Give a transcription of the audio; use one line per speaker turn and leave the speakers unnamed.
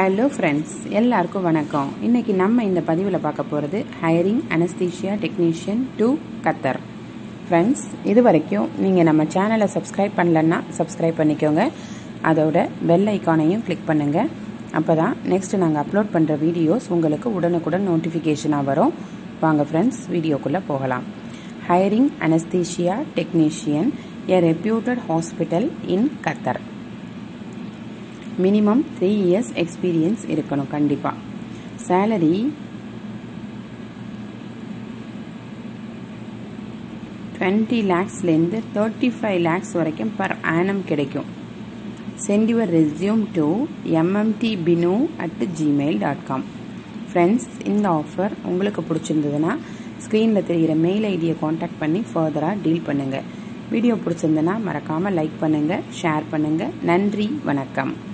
hello friends எல்லாருக்கும் வணக்கம் இன்னைக்கு நம்ம இந்த பதிவில் பார்க்க போகிறது hiring anaesthesia technician to Qatar friends இது வரைக்கும் நீங்கள் நம்ம சேனலை சப்ஸ்கிரைப் பண்ணலன்னா சப்ஸ்கிரைப் பண்ணிக்கோங்க அதோட பெல் ஐக்கானையும் கிளிக் பண்ணுங்கள் அப்போ தான் நெக்ஸ்ட் நாங்கள் அப்லோட் பண்ணுற வீடியோஸ் உங்களுக்கு உடனுக்குடன் நோட்டிஃபிகேஷனாக வரும் வாங்க ஃப்ரெண்ட்ஸ் வீடியோக்குள்ளே போகலாம் hiring anaesthesia technician a reputed hospital in Qatar minimum three years experience இருக்கணும் கண்டிப்பாக சேலரி டுவெண்ட்டி லேக்ஸ்லேருந்து தேர்ட்டி ஃபைவ் லேக்ஸ் வரைக்கும் பர் ஆனம் கிடைக்கும் send your resume to MMT Binu at gmail dot com friends இந்த ஆஃபர் உங்களுக்கு பிடிச்சிருந்ததுன்னா ஸ்க்ரீனில் தெரிகிற மெயில் ஐடியை காண்டாக்ட் பண்ணி ஃபர்தராக டீல் பண்ணுங்கள் வீடியோ பிடிச்சிருந்ததுன்னா மறக்காமல் லைக் பண்ணுங்கள் ஷேர் பண்ணுங்கள் நன்றி வணக்கம்